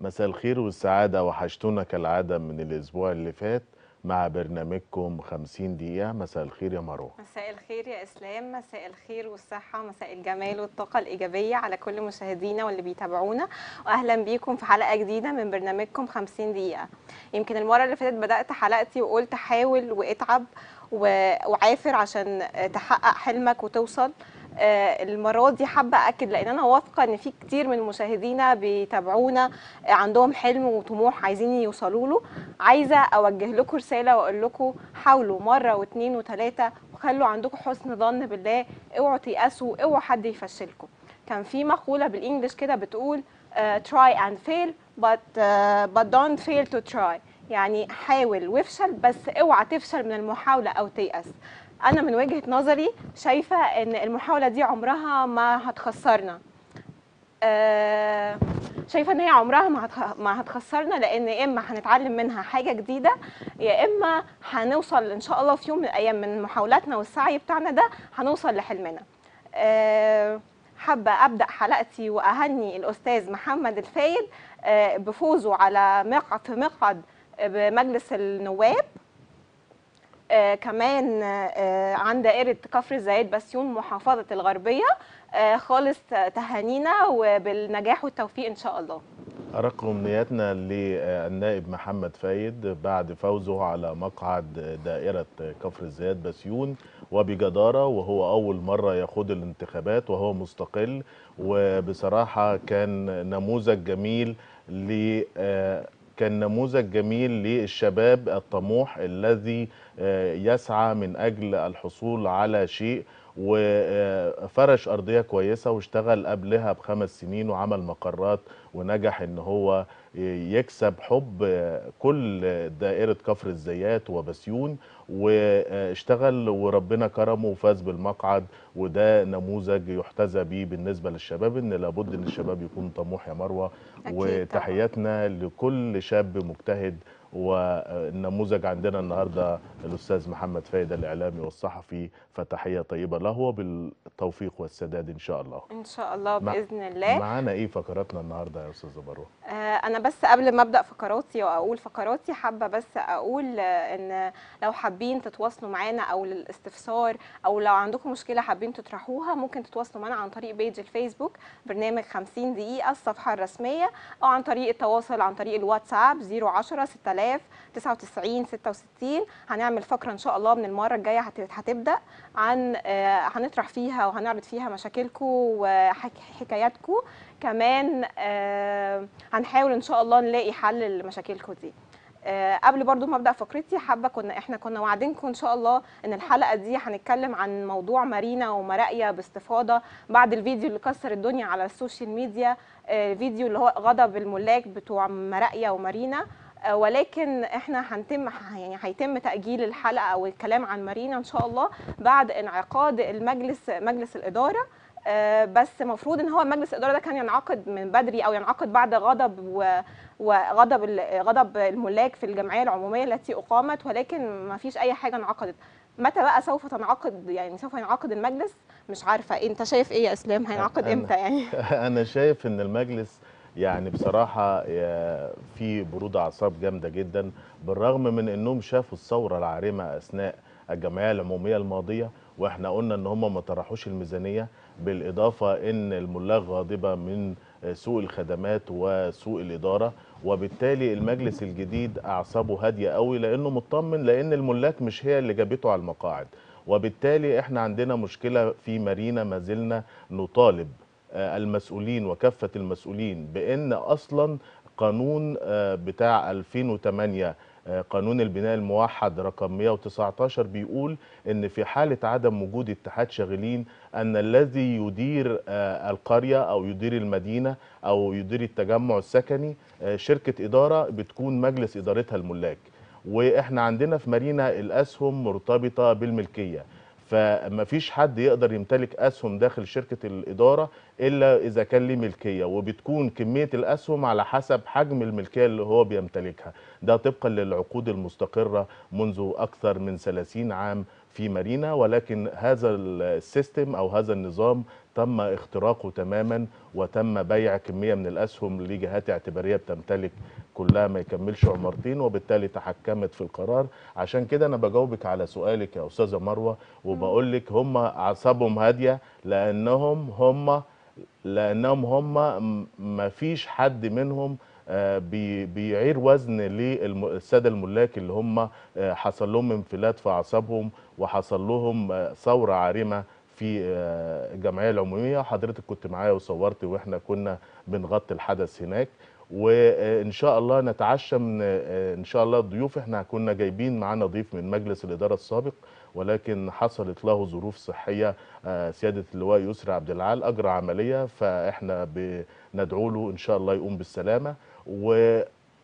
مساء الخير والسعادة وحشتونا كالعادة من الأسبوع اللي فات مع برنامجكم 50 دقيقة مساء الخير يا مروة مساء الخير يا اسلام مساء الخير والصحه مساء الجمال والطاقه الايجابيه على كل مشاهدينا واللي بيتابعونا واهلا بيكم في حلقه جديده من برنامجكم 50 دقيقه يمكن المره اللي فاتت بدات حلقتي وقلت حاول واتعب و- وعافر عشان تحقق حلمك وتوصل آه، المره دي حابه اكد لان انا واثقه ان في كتير من مشاهدينا بيتابعونا آه، عندهم حلم وطموح عايزين يوصلوا له عايزه اوجه لكم رساله واقول لكم حاولوا مره واثنين وثلاثه وخلوا عندكم حسن ظن بالله اوعوا تيأسوا اوعوا حد يفشلكم كان في مقوله بالانجلش كده بتقول آه، try and fail but uh, but don't fail to try يعني حاول وافشل بس اوعى تفشل من المحاوله او تيأس انا من وجهه نظري شايفه ان المحاوله دي عمرها ما هتخسرنا آه، شايفه ان هي عمرها ما هتخ- ما هتخسرنا لان يا اما هنتعلم منها حاجه جديده يا اما هنوصل ان شاء الله في يوم من الايام من محاولاتنا والسعي بتاعنا ده هنوصل لحلمنا آه، حابه ابدا حلقتي واهني الاستاذ محمد الفايد آه، بفوزه على مقعد في مقعد بمجلس النواب آه كمان آه عن دائرة كفر الزايد بسيون محافظة الغربية آه خالص تهانينا وبالنجاح والتوفيق إن شاء الله أرق أمنياتنا للنائب محمد فايد بعد فوزه على مقعد دائرة كفر الزيات بسيون وبجدارة وهو أول مرة يخوض الانتخابات وهو مستقل وبصراحة كان نموذج جميل ل آه، كان نموذج جميل للشباب الطموح الذي آه، يسعى من أجل الحصول على شيء وفرش أرضية كويسة واشتغل قبلها بخمس سنين وعمل مقرات ونجح ان هو يكسب حب كل دائرة كفر الزيات وبسيون واشتغل وربنا كرمه وفاز بالمقعد وده نموذج يحتذى به بالنسبة للشباب ان لابد ان الشباب يكون طموح يا مروة أكيد طبعاً. وتحياتنا لكل شاب مجتهد والنموذج عندنا النهارده الاستاذ محمد فايد الاعلامي والصحفي فتحيه طيبه له وبالتوفيق والسداد ان شاء الله إن شاء الله مع- بإذن الله معانا ايه فقراتنا النهارده يا استاذه مروه آه، انا بس قبل ما ابدا فقراتي واقول فقراتي حابه بس اقول آه، ان لو حابين تتواصلوا معانا او للاستفسار او لو عندكم مشكله حابين تطرحوها ممكن تتواصلوا معانا عن طريق بيج الفيسبوك برنامج 50 دقيقه الصفحه الرسميه او عن طريق التواصل عن طريق الواتساب 010 6000 99 66 هنعمل فقره ان شاء الله من المره الجايه هت- هتبدا عن آه، هنطرح فيها وهنعرض فيها مشاكلكم وحكاياتكم كمان آه، هنحاول ان شاء الله نلاقي حل لمشاكلكم دي آه، قبل برضو ما ابدا فقرتي حابه كنا احنا كنا واعدينكم ان شاء الله ان الحلقه دي هنتكلم عن موضوع مارينا ومراقيه باستفاضه بعد الفيديو اللي كسر الدنيا على السوشيال ميديا آه، الفيديو اللي هو غضب الملاك بتوع مراقيه ومارينا آه، ولكن احنا هنتم يعني هيتم تاجيل الحلقه او الكلام عن مارينا ان شاء الله بعد انعقاد المجلس مجلس الاداره آه، بس المفروض ان هو مجلس الاداره ده كان ينعقد من بدري او ينعقد بعد غضب و- وغضب ال- غضب الملاك في الجمعيه العموميه التي اقامت ولكن ما فيش اي حاجه انعقدت متى بقى سوف تنعقد يعني سوف ينعقد المجلس مش عارفه انت شايف ايه يا اسلام هينعقد أنا- امتى يعني انا شايف ان المجلس يعني بصراحه يا- في برود اعصاب جامده جدا بالرغم من انهم شافوا الثوره العارمه اثناء الجمعيه العموميه الماضيه واحنا قلنا ان هم ما طرحوش الميزانيه بالاضافه ان الملاك غاضبه من سوء الخدمات وسوء الاداره وبالتالي المجلس الجديد اعصابه هاديه قوي لانه مطمن لان الملاك مش هي اللي جابته على المقاعد وبالتالي احنا عندنا مشكله في مارينا ما زلنا نطالب آه، المسؤولين وكافه المسؤولين بان اصلا قانون آه، بتاع 2008 آه، قانون البناء الموحد رقم 119 بيقول ان في حاله عدم وجود اتحاد شاغلين ان الذي يدير آه، القريه او يدير المدينه او يدير التجمع السكني آه، شركه اداره بتكون مجلس ادارتها الملاك واحنا عندنا في مارينا الاسهم مرتبطه بالملكيه فما فيش حد يقدر يمتلك اسهم داخل شركه الاداره الا اذا كان ليه ملكيه وبتكون كميه الاسهم على حسب حجم الملكيه اللي هو بيمتلكها ده طبقا للعقود المستقره منذ اكثر من 30 عام في مارينا ولكن هذا السيستم او هذا النظام تم اختراقه تماما وتم بيع كميه من الاسهم لجهات اعتباريه بتمتلك كلها ما يكملش عمرتين وبالتالي تحكمت في القرار عشان كده انا بجاوبك على سؤالك يا استاذه مروه وبقول لك هم اعصابهم هاديه لانهم هم لانهم هم ما فيش حد منهم آه، بي- بيعير وزن للساده الملاك اللي هم آه، حصل لهم انفلات في اعصابهم وحصل لهم آه، ثوره عارمه في آه، الجمعيه العموميه حضرتك كنت معايا وصورت واحنا كنا بنغطي الحدث هناك وان شاء الله نتعشى من آه، ان شاء الله الضيوف احنا كنا جايبين معانا ضيف من مجلس الاداره السابق ولكن حصلت له ظروف صحيه آه، سياده اللواء يسرى عبد العال اجرى عمليه فاحنا بندعو له ان شاء الله يقوم بالسلامه و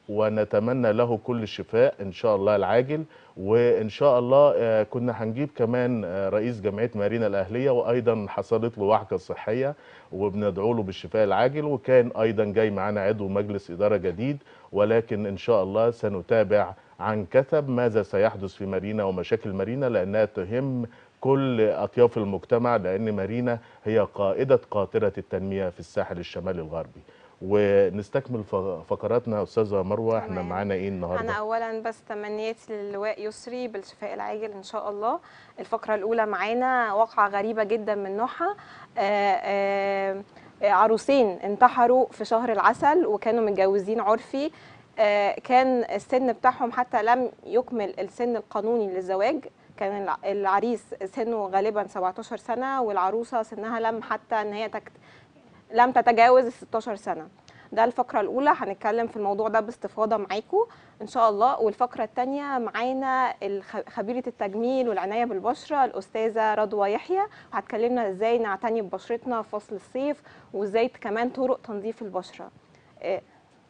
ونتمنى له كل الشفاء ان شاء الله العاجل وان شاء الله آه، كنا هنجيب كمان آه، رئيس جمعيه مارينا الاهليه وايضا حصلت له وعكه صحيه وبندعو له بالشفاء العاجل وكان ايضا جاي معانا عضو مجلس اداره جديد ولكن ان شاء الله سنتابع عن كثب ماذا سيحدث في مارينا ومشاكل مارينا لانها تهم كل اطياف المجتمع لان مارينا هي قائده قاطره التنميه في الساحل الشمالي الغربي ونستكمل ف- فقراتنا يا استاذه مروه احنا تمام. معانا ايه انا النهارده اولا بس تمنياتي للواء يسري بالشفاء العاجل ان شاء الله الفقره الاولى معانا واقعه غريبه جدا من نوعها آه، آه، آه، عروسين انتحروا في شهر العسل وكانوا متجوزين عرفي آه، كان السن بتاعهم حتى لم يكمل السن القانوني للزواج كان الع- العريس سنه غالبا 17 سنه والعروسه سنها لم حتى ان هي تكت... لم تتجاوز ال 16 سنه ده الفقرة الأولى هنتكلم في الموضوع ده باستفاضة معاكم إن شاء الله والفقرة الثانية معانا الخ- خبيرة التجميل والعناية بالبشرة الأستاذة رضوى يحيى وهتكلمنا إزاي نعتني ببشرتنا في فصل الصيف وإزاي كمان طرق تنظيف البشرة إيه،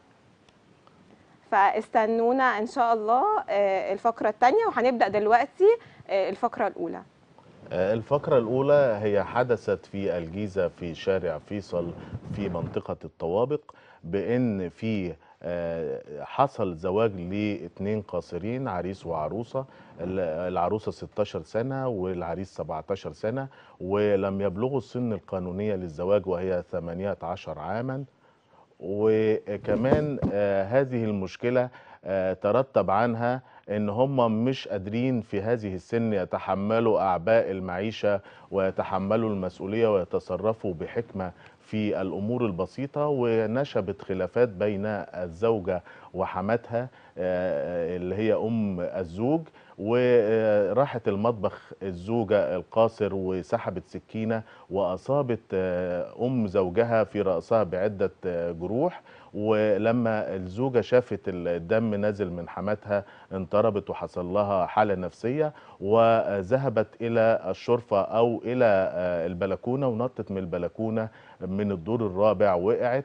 فاستنونا إن شاء الله آه، الفقرة الثانية وهنبدأ دلوقتي آه، الفقرة الأولى آه، الفقرة الأولى هي حدثت في الجيزة في شارع فيصل في منطقة الطوابق بأن في آه، حصل زواج لاتنين قاصرين عريس وعروسة ال- العروسة 16 سنة والعريس 17 سنة ولم يبلغوا السن القانونية للزواج وهي 18 عاما وكمان آه، هذه المشكلة آه، ترتب عنها ان هم مش قادرين في هذه السن يتحملوا اعباء المعيشة ويتحملوا المسؤولية ويتصرفوا بحكمة في الامور البسيطة ونشبت خلافات بين الزوجة وحماتها آه، اللي هي ام الزوج وراحت المطبخ الزوجة القاصر وسحبت سكينة وأصابت آه، أم زوجها في رأسها بعدة آه، جروح ولما الزوجة شافت الدم نازل من حماتها انضربت وحصل لها حالة نفسية وذهبت إلى الشرفة أو إلى آه، البلكونة ونطت من البلكونة من الدور الرابع وقعت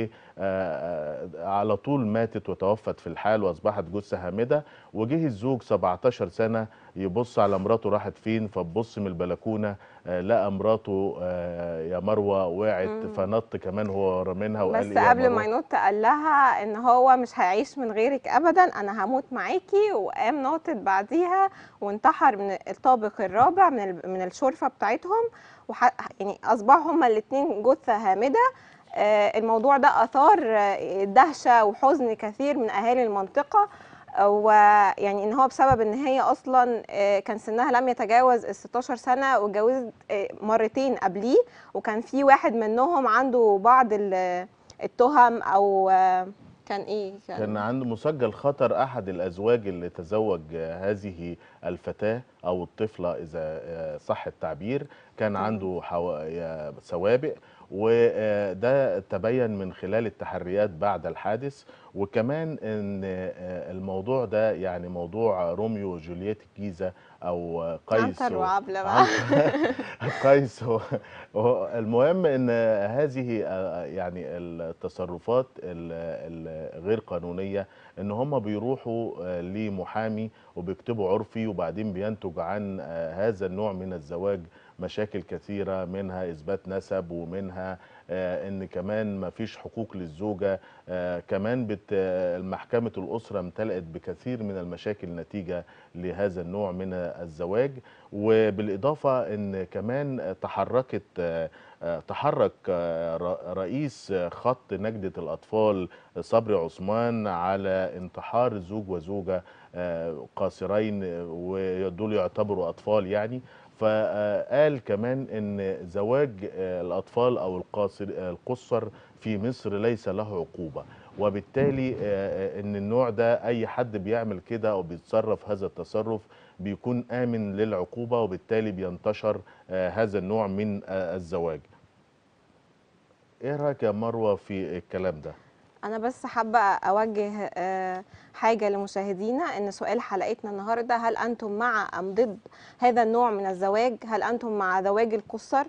وعلى طول ماتت وتوفت في الحال وأصبحت جثة هامدة وجه الزوج 17 سنة يبص على مراته راحت فين فبص من البلكونة آه، لقى مراته آه، يا مروة وقعت مم. فنط كمان هو ورا منها وقال بس إيه يا قبل مروة؟ ما ينط قال لها ان هو مش هيعيش من غيرك ابدا انا هموت معاكي وقام ناطط بعديها وانتحر من الطابق الرابع من ال- من الشرفه بتاعتهم وح... يعني اصبحوا هما الاثنين جثه هامده آه، الموضوع ده اثار آه، دهشه وحزن كثير من اهالي المنطقه آه، ويعني ان هو بسبب ان هي اصلا آه، كان سنها لم يتجاوز ال 16 سنه واتجوزت آه، مرتين قبليه وكان في واحد منهم عنده بعض ال- التهم او آه، كان ايه كان عنده مسجل خطر احد الازواج اللي تزوج آه، هذه الفتاه او الطفله اذا آه، صح التعبير كان تمام. عنده حو... يا- سوابق وده تبين من خلال التحريات بعد الحادث وكمان ان آه، الموضوع ده يعني موضوع روميو وجولييت الجيزه او آه، قيس عنتر و- وعبلة بقى قيس هو- هو المهم ان هذه آه، يعني التصرفات ال- الغير قانونيه ان هم بيروحوا آه، لمحامي وبيكتبوا عرفي وبعدين بينتج عن آه، هذا النوع من الزواج مشاكل كثيره منها اثبات نسب ومنها آه، ان كمان ما فيش حقوق للزوجه آه، كمان بت آه، محكمه الاسره امتلأت بكثير من المشاكل نتيجه لهذا النوع من الزواج وبالاضافه ان كمان تحركت آه، آه، تحرك آه، ر- رئيس آه، خط نجدة الأطفال صبري عثمان على انتحار زوج وزوجة آه، قاصرين آه، ودول يعتبروا أطفال يعني فقال كمان ان زواج آه، الاطفال او القاصر آه، القصر في مصر ليس له عقوبه وبالتالي آه، آه، ان النوع ده اي حد بيعمل كده او بيتصرف هذا التصرف بيكون امن للعقوبه وبالتالي بينتشر آه، هذا النوع من آه، الزواج ايه رايك يا مروه في الكلام ده انا بس حابه اوجه آه، حاجه لمشاهدينا ان سؤال حلقتنا النهارده هل انتم مع ام ضد هذا النوع من الزواج هل انتم مع زواج القصر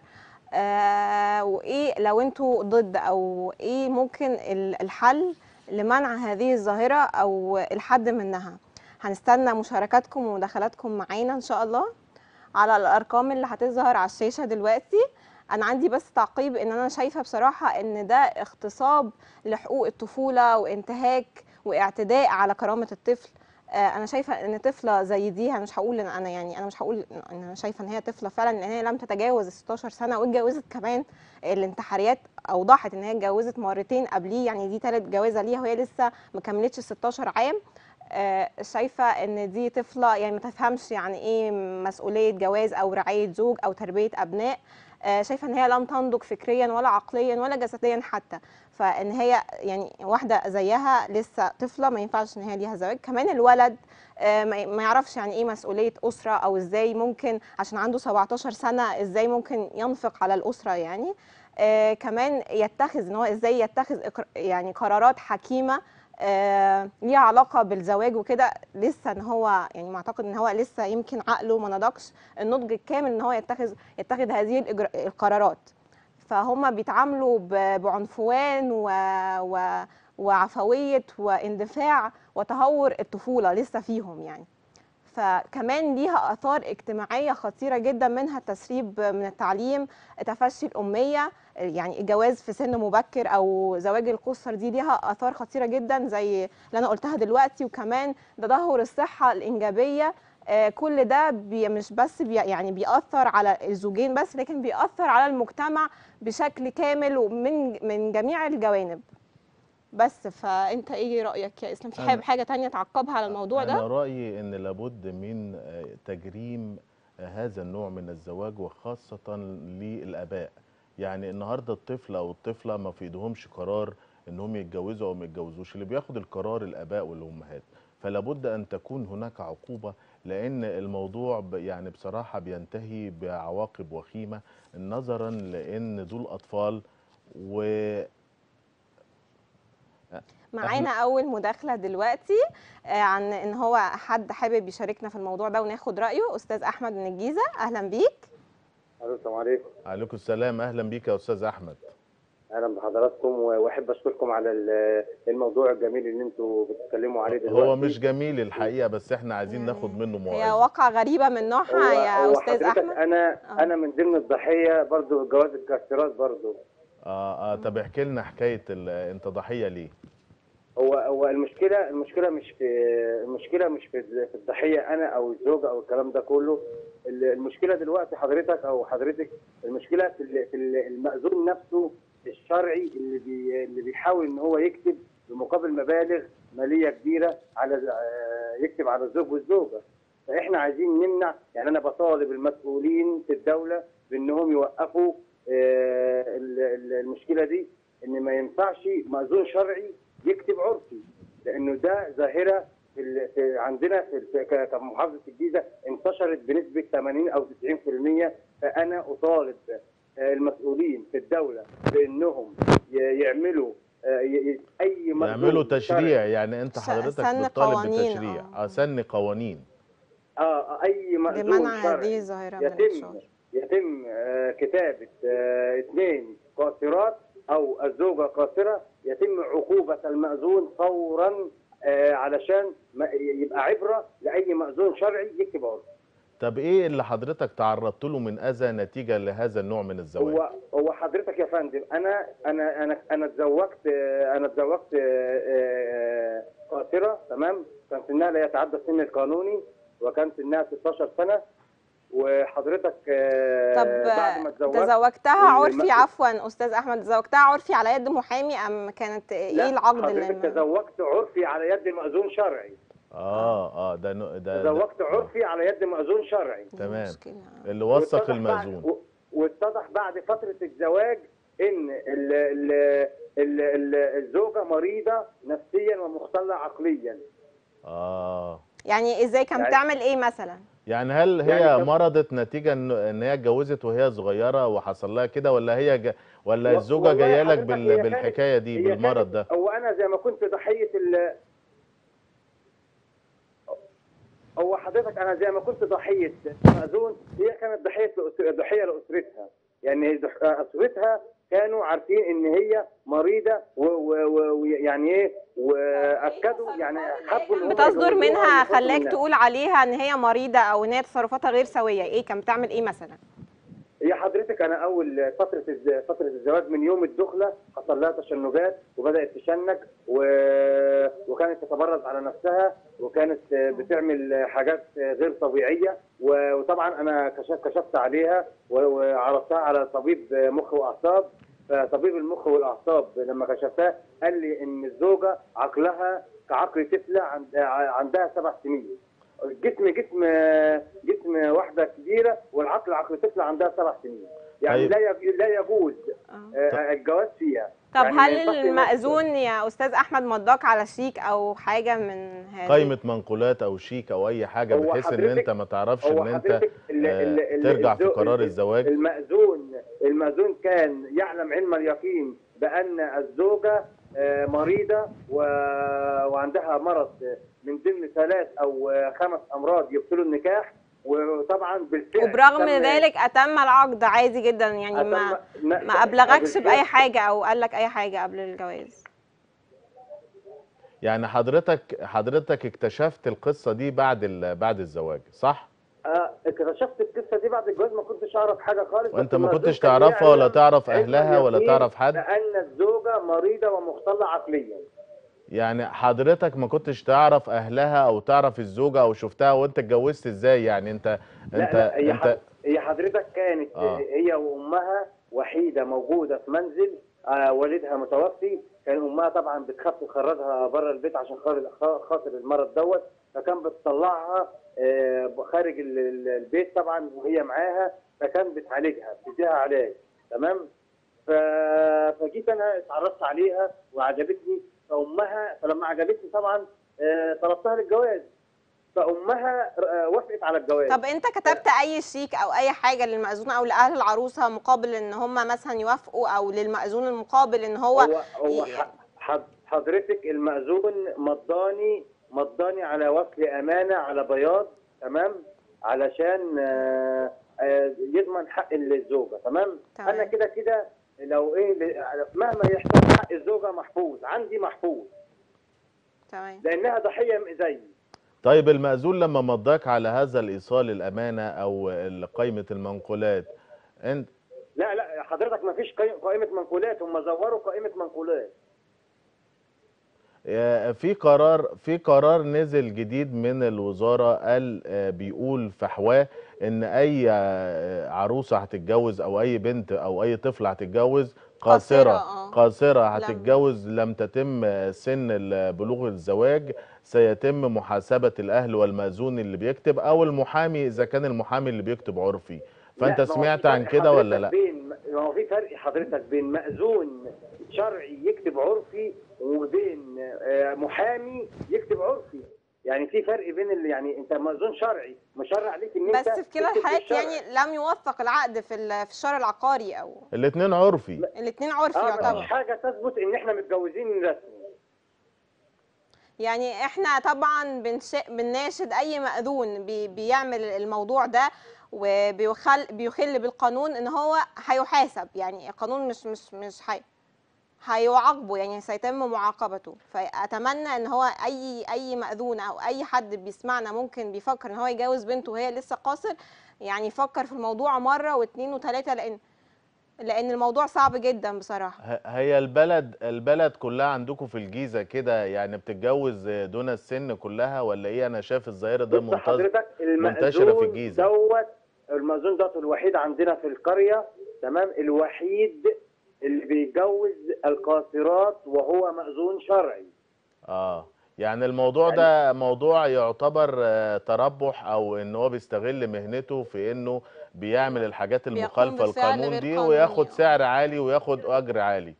آه، وايه لو انتوا ضد او ايه ممكن ال- الحل لمنع هذه الظاهره او الحد منها هنستنى مشاركاتكم ومداخلاتكم معانا ان شاء الله على الارقام اللي هتظهر على الشاشه دلوقتي انا عندي بس تعقيب ان انا شايفه بصراحه ان ده اغتصاب لحقوق الطفوله وانتهاك واعتداء على كرامه الطفل آه، انا شايفه ان طفله زي دي انا مش هقول ان انا يعني انا مش هقول ان انا شايفه ان هي طفله فعلا ان هي لم تتجاوز ال 16 سنه واتجوزت كمان الانتحاريات اوضحت ان هي اتجوزت مرتين قبليه يعني دي ثالث جوازه ليها وهي لسه ما كملتش ال 16 عام آه، شايفه ان دي طفله يعني ما تفهمش يعني ايه مسؤوليه جواز او رعايه زوج او تربيه ابناء آه، شايفه ان هي لم تنضج فكريا ولا عقليا ولا جسديا حتى فان هي يعني واحده زيها لسه طفله ما ينفعش ان هي ليها زواج كمان الولد آه، ما ما يعرفش يعني ايه مسؤوليه اسره او ازاي ممكن عشان عنده 17 سنه ازاي ممكن ينفق على الاسره يعني آه، كمان يتخذ ان هو ازاي يتخذ إقر- يعني قرارات حكيمه آه، ليها علاقه بالزواج وكده لسه ان هو يعني معتقد ان هو لسه يمكن عقله ما نضجش النضج الكامل ان هو يتخذ يتخذ هذه الإجر- القرارات فهم بيتعاملوا ب- بعنفوان و... و... وعفويه واندفاع وتهور الطفوله لسه فيهم يعني فكمان ليها اثار اجتماعيه خطيره جدا منها التسريب من التعليم تفشي الاميه يعني الجواز في سن مبكر او زواج القصر دي ليها اثار خطيره جدا زي اللي انا قلتها دلوقتي وكمان تدهور الصحه الانجابيه آه، كل ده بي مش بس بي يعني بيأثر على الزوجين بس لكن بيأثر على المجتمع بشكل كامل ومن من جميع الجوانب بس فانت ايه رأيك يا اسلام في أنا- حابب حاجة تانية تعقبها على الموضوع أنا ده رأيي أن لابد من آه، تجريم آه، هذا النوع من الزواج وخاصة للآباء يعني النهاردة الطفل أو الطفلة ما في ايدهمش قرار أنهم يتجوزوا أو ما يتجوزوش اللي بياخد القرار الآباء والأمهات فلابد أن تكون هناك عقوبة لأن الموضوع ب- يعني بصراحة بينتهي بعواقب وخيمة نظرا لأن دول أطفال و معانا اول مداخلة دلوقتي آه، عن ان هو حد حابب يشاركنا في الموضوع ده وناخد رأيه استاذ احمد من الجيزة اهلا بيك الو السلام عليكم عليكم السلام أهلا بيك يا أستاذ أحمد اهلا بحضراتكم واحب اشكركم على ال- الموضوع الجميل اللي انتوا بتتكلموا عليه دلوقتي هو مش جميل الحقيقه بس احنا عايزين ناخد منه هي موعظه واقعة غريبة من نوعها هو يا هو استاذ حضرتك احمد انا آه. انا من ضمن الضحيه برضو جواز الكاسترات برضو اه اه طب احكي لنا حكايه ال- انت ضحيه ليه هو هو المشكله المشكله مش في المشكله مش في في الضحيه انا او الزوجه او الكلام ده كله ال- المشكله دلوقتي حضرتك او حضرتك المشكله في ال- في ال- المأذون نفسه الشرعي اللي بي اللي بيحاول ان هو يكتب بمقابل مبالغ ماليه كبيره على آه، يكتب على الزوج والزوجه فاحنا عايزين نمنع يعني انا بطالب المسؤولين في الدوله بانهم يوقفوا آه، ال- ال- المشكله دي ان ما ينفعش مأذون شرعي يكتب عرفي لانه ده ظاهره في ال- في عندنا في في- ك- كمحافظه الجيزه انتشرت بنسبه 80 او 90% فانا اطالب آه، المسؤولين في الدوله بانهم ي- يعمللوا آه، ي- ي- اي مأذون يعملوا شرعي تشريع يعني انت ش- حضرتك سن بتطالب قوانين، بتشريع آه. اه سن قوانين اه اي مأذون لمنع هذه شرعي الظاهرة من يتم الانتشار يتم آه، كتابة آه، اثنين قاصرات أو الزوجة قاصرة يتم عقوبة المأذون فورا آه، علشان ما- يبقى عبرة لأي مأذون شرعي يكتب عرف طب ايه اللي حضرتك تعرضت له من اذى نتيجه لهذا النوع من الزواج هو هو حضرتك يا فندم انا انا انا انا اتزوجت انا اتزوجت آه، قاصره تمام كان سنها لا يتعدى السن القانوني وكان سنها 16 سنه وحضرتك آه، طب بعد ما اتزوجت تزوجتها والم- عرفي عفوا استاذ احمد تزوجتها عرفي على يد محامي ام كانت لا، ايه العقد حضرتك اللي تزوجت عرفي على يد مأذون شرعي اه اه ده نوع- ده, ده تزوجت عرفي على يد مأذون شرعي دي تمام. مشكلة. اللي وثق واتضح المأذون بعد- و- واتضح بعد فتره الزواج ان ال ال ال ال الزوجه مريضه نفسيا ومختله عقليا اه يعني ازاي كانت يعني- بتعمل ايه مثلا يعني هل هي يعني كم- مرضت نتيجه ان ان هي اتجوزت وهي صغيره وحصل لها كده ولا هي ج... ولا و- الزوجه والله جايه لك حضرتك بال... هي كانت- بالحكايه دي هي بالمرض ده كانت- هو انا زي ما كنت ضحيه ال هو حضرتك انا زي ما كنت ضحيه مأذون هي كانت ضحيه لأس- ضحيه لاسرتها يعني ضح- اسرتها كانوا عارفين ان هي مريضه ويعني ايه واكدوا يعني حبوا إن هم بتصدر يجوزوها منها ويخافوا خلاك منها. تقول عليها ان هي مريضة او ان هي تصرفاتها غير سوية ايه كانت بتعمل ايه مثلا هي حضرتك انا اول فتره الز- فتره الزواج من يوم الدخله حصل لها تشنجات وبدات تشنج و... وكانت تتبرز على نفسها وكانت بتعمل حاجات غير طبيعيه و- وطبعا انا كشفت كشفت عليها و- وعرضتها على طبيب مخ واعصاب فطبيب المخ والاعصاب لما كشفتها قال لي ان الزوجه عقلها كعقل طفله عند- عندها سبع سنين جسم جسم جسم واحده كبيره والعقل عقل طفل عندها سبع سنين يعني طيب. لا يج- لا يجوز آه. آه، الجواز فيها طب يعني ما هل ينفعش إن- المأذون يا استاذ احمد مضاك على شيك او حاجة من هذه قائمه منقولات او شيك او اي حاجه هو بحيث ان حضرتك- انت ما تعرفش هو ان انت حضرتك ال- آه، ال- ال- ترجع في الزو- قرار ال- الزواج المأذون المأذون كان يعلم علم اليقين بأن الزوجة آه، مريضة و... وعندها مرض من ضمن ثلاث أو آه، خمس أمراض يبطلوا النكاح وطبعا بالفعل وبرغم تم- ذلك اتم العقد عادي جدا يعني ما أتم- ما ابلغكش بالفعل- باي حاجة او قال لك اي حاجة قبل الجواز يعني حضرتك حضرتك اكتشفت القصه دي بعد ال... بعد الزواج صح اه اكتشفت القصه دي بعد الجواز ما كنتش اعرف حاجه خالص وانت بس ما المأذون كنتش كان تعرفها ولا يعلم تعرف علم اهلها ولا اليقين تعرف حد بان الزوجه مريضه ومختله عقليا يعني حضرتك ما كنتش تعرف اهلها او تعرف الزوجه او شفتها وانت اتجوزت ازاي يعني انت لا انت لا هي, انت حض... هي حضرتك كانت آه. هي وامها وحيده موجوده في منزل آه والدها متوفي كان امها طبعا بتخاف تخرجها بره البيت عشان خاطر خاطر المرض دوت فكان بتطلعها آه خارج ال- ال- البيت طبعا وهي معاها فكان بتعالجها بتديها علاج تمام ف... فجيت انا اتعرفت عليها وعجبتني فامها فلما عجبتني طبعا آه طلبتها للجواز فامها آه وافقت على الجواز طب انت كتبت اي شيك او اي حاجه للمأذون او لاهل العروسه مقابل ان هم مثلا يوافقوا او للمأذون المقابل ان هو هو هو ي- ح- ح- حضرتك المأذون مضاني مضاني على وكل امانه على بياض تمام علشان آه، آه، يضمن حق الزوجه تمام تمام. انا كده كده لو ايه ل- مهما يحصل حق الزوجه محفوظ عندي محفوظ تمام لانها ضحيه زيي طيب المأذون لما مضاك على هذا الايصال الامانه او ال- قائمه المنقولات انت لا لا حضرتك ما فيش قائ- قائمه منقولات هم زوروا قائمه منقولات آه، في قرار في قرار نزل جديد من الوزاره قال آه، بيقول فحواه ان اي آه، عروسه هتتجوز او اي بنت او اي طفل هتتجوز قاصرة، قاصره آه. قاصره لم- هتتجوز لم تتم آه، سن ال- بلوغ الزواج سيتم محاسبه الاهل والمأذون اللي بيكتب او المحامي اذا كان المحامي اللي بيكتب عرفي فانت لا، ما هو سمعت في عن فرق كده ولا حضرتك لا بين ما هو في فرق حضرتك بين مأذون شرعي يكتب عرفي وبين آه، محامي يكتب عرفي يعني في فرق بين اللي يعني انت مأذون شرعي مشرع عليك ان انت بس في كلا تكتب الحالات بالشرع. يعني لم يوثق العقد في ال- في الشهر العقاري او الاثنين عرفي الاثنين عرفي اه مفيش يعتبر حاجه تثبت ان احنا متجوزين رسمي يعني احنا طبعا بنش... بنناشد اي مأذون بي... بيعمل الموضوع ده وبيخل بيخل بالقانون ان هو هيحاسب يعني القانون مش مش مش حي... هيعاقبوا يعني سيتم معاقبته فاتمنى ان هو اي اي مأذون او اي حد بيسمعنا ممكن بيفكر ان هو يجوز بنته وهي لسه قاصر يعني يفكر في الموضوع مره واثنين وثلاثه لان لان الموضوع صعب جدا بصراحه ه- هي البلد البلد كلها عندكم في الجيزة كده يعني بتتجوز دون السن كلها ولا ايه انا شايف الظاهرة ده بص منتظر حضرتك منتشرة في المأذون الجيزة. دوت المأذون دوت الوحيد عندنا في القرية تمام الوحيد اللي بيجوز القاصرات وهو مأذون شرعي اه يعني الموضوع ده موضوع يعتبر آه، تربح او ان هو بيستغل مهنته في انه بيعمل الحاجات بيقوم المخالفة بفعل للقانون غير دي قانوني. وياخد سعر عالي وياخد اجر عالي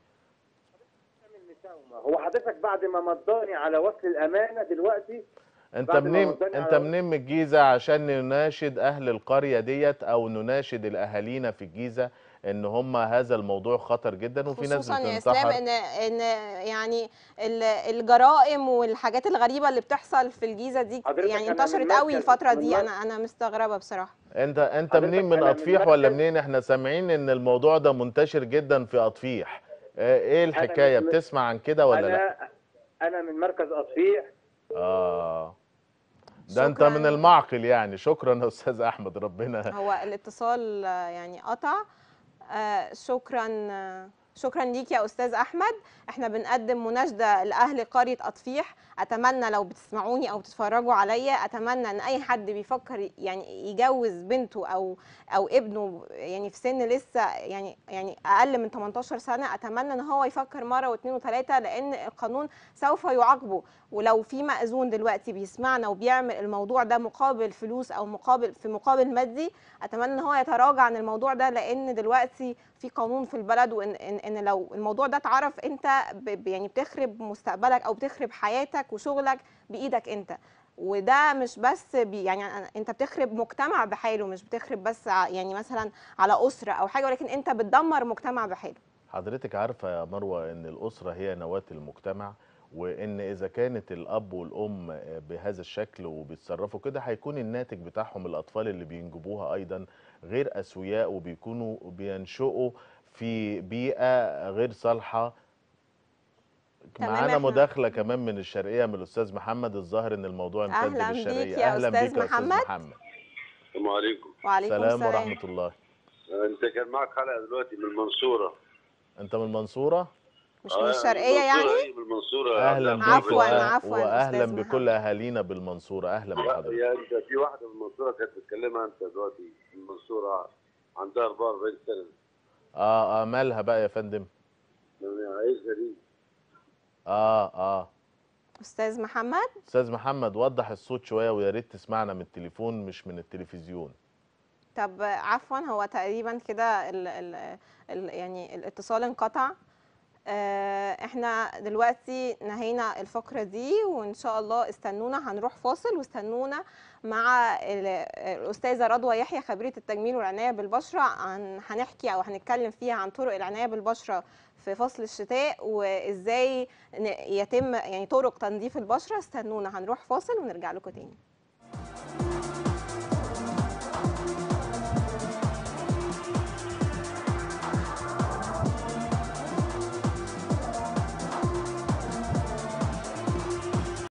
هو حضرتك بعد ما مضاني على وصل الأمانة دلوقتي انت بعد ما منين وداني انت على- منين من الجيزة عشان نناشد اهل القرية ديت او نناشد الاهالينا في الجيزة ان هم هذا الموضوع خطر جدا وفي ناس خصوصا يا اسلام بتنتحر ان ان يعني ال- الجرائم والحاجات الغريبه اللي بتحصل في الجيزه دي حضرتك يعني أنا من انتشرت قوي مركز- الفتره من دي مر- انا انا مستغربه بصراحه انت انت حضرتك منين من أنا من اطفيح ولا مركز- منين احنا سامعين ان الموضوع ده منتشر جدا في اطفيح اه، ايه الحكاية من- بتسمع عن كده ولا لا أنا أنا من مركز أطفيح اه ده انت شكراً. من المعقل يعني شكرا يا استاذ احمد ربنا هو الاتصال آه، يعني قطع آه، شكرا آه، شكرا ليك يا استاذ احمد احنا بنقدم مناشده لاهل قريه اطفيح اتمنى لو بتسمعوني او بتتفرجوا عليا اتمنى ان اي حد بيفكر يعني يجوز بنته او او ابنه يعني في سن لسه يعني يعني اقل من 18 سنه اتمنى ان هو يفكر مره واثنين وثلاثه لان القانون سوف يعاقبه ولو في مأذون دلوقتي بيسمعنا وبيعمل الموضوع ده مقابل فلوس او مقابل في مقابل مادي اتمنى ان هو يتراجع عن الموضوع ده لان دلوقتي في قانون في البلد وان ان, إن لو الموضوع ده اتعرف انت ب ب- يعني بتخرب مستقبلك او بتخرب حياتك وشغلك بايدك انت وده مش بس بي يعني أنا- انت بتخرب مجتمع بحاله مش بتخرب بس ع- يعني مثلا على اسره او حاجه ولكن انت بتدمر مجتمع بحاله حضرتك عارفة يا مروة ان الاسرة هي نواة المجتمع وان اذا كانت الاب والام بهذا الشكل وبيتصرفوا كده هيكون الناتج بتاعهم الاطفال اللي بينجبوها ايضا غير اسوياء وبيكونوا بينشئوا في بيئة غير صالحة تمام، معانا إحنا- مداخلة كمان من الشرقية من الأستاذ محمد الظاهر إن الموضوع امتد أهلاً بيك للشرقية يا أهلا أستاذ بيك يا أستاذ محمد. محمد السلام عليكم وعليكم سلام السلام ورحمة الله انت كان معك حلقه دلوقتي من المنصوره أنت من المنصورة مش من الشرقيه يعني يعني من المنصوره أهلا بيك عفواً، وأه- عفواً وأهلا أستاذ بكل محمد. أهالينا بالمنصورة أهلا بحضرتك يا انت في واحده من المنصوره كانت بتكلمها انت دلوقتي من المنصوره عندها 44 سنه آه آه مالها بقى يا فندم عايزها دي آه آه استاذ محمد أستاذ محمد وضح الصوت شوية ويا ريت تسمعنا من التليفون مش من التلفزيون طب عفوا هو تقريبا كده ال ال ال يعني الاتصال انقطع آه، احنا دلوقتي نهينا الفقرة دي وان شاء الله استنونا هنروح فاصل واستنونا مع ال- الاستاذة رضوى يحيى خبيرة التجميل والعناية بالبشرة عن هنحكي او هنتكلم فيها عن طرق العناية بالبشرة في فصل الشتاء وازاي ن- يتم يعني طرق تنظيف البشرة استنونا هنروح فاصل ونرجع لكم تاني